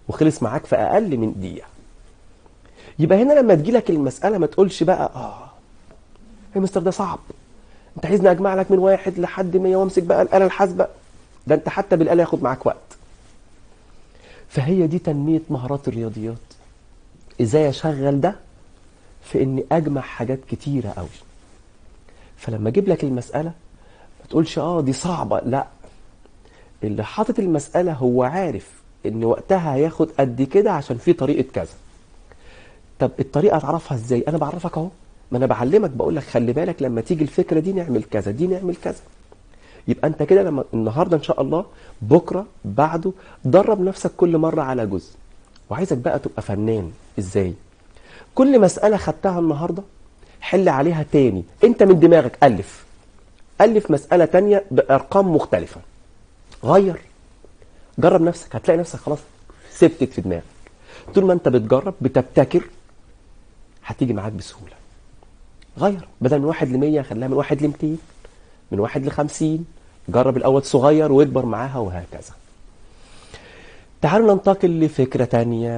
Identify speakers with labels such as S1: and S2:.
S1: وخلص معاك في اقل من دقيقه يبقى هنا لما تجيلك المساله ما تقولش بقى اه يا مستر ده صعب انت عايزني اجمع لك من واحد لحد 100 وامسك بقى الاله الحاسبه ده انت حتى بالاله ياخد معاك وقت فهي دي تنميه مهارات الرياضيات ازاي اشغل ده في اني اجمع حاجات كتيره قوي فلما اجيب لك المساله ما تقولش اه دي صعبه لا اللي حاطط المساله هو عارف ان وقتها هياخد قد كده عشان في طريقه كذا طب الطريقه اتعرفها ازاي انا بعرفك اهو ما انا بعلمك بقول لك خلي بالك لما تيجي الفكره دي نعمل كذا دي نعمل كذا يبقى انت كده لما النهارده ان شاء الله بكره بعده درب نفسك كل مره على جزء وعايزك بقى تبقى فنان ازاي كل مساله خدتها النهارده حل عليها تاني انت من دماغك الف الف مساله تانية بارقام مختلفه غير جرب نفسك هتلاقي نفسك خلاص ثبتت في دماغك طول ما انت بتجرب بتبتكر هتيجي معاك بسهوله غير بدل من واحد ل 100 خليها من واحد ل 200 من واحد ل 50 جرب الاول صغير واكبر معاها وهكذا تعالوا ننتقل لفكره تانية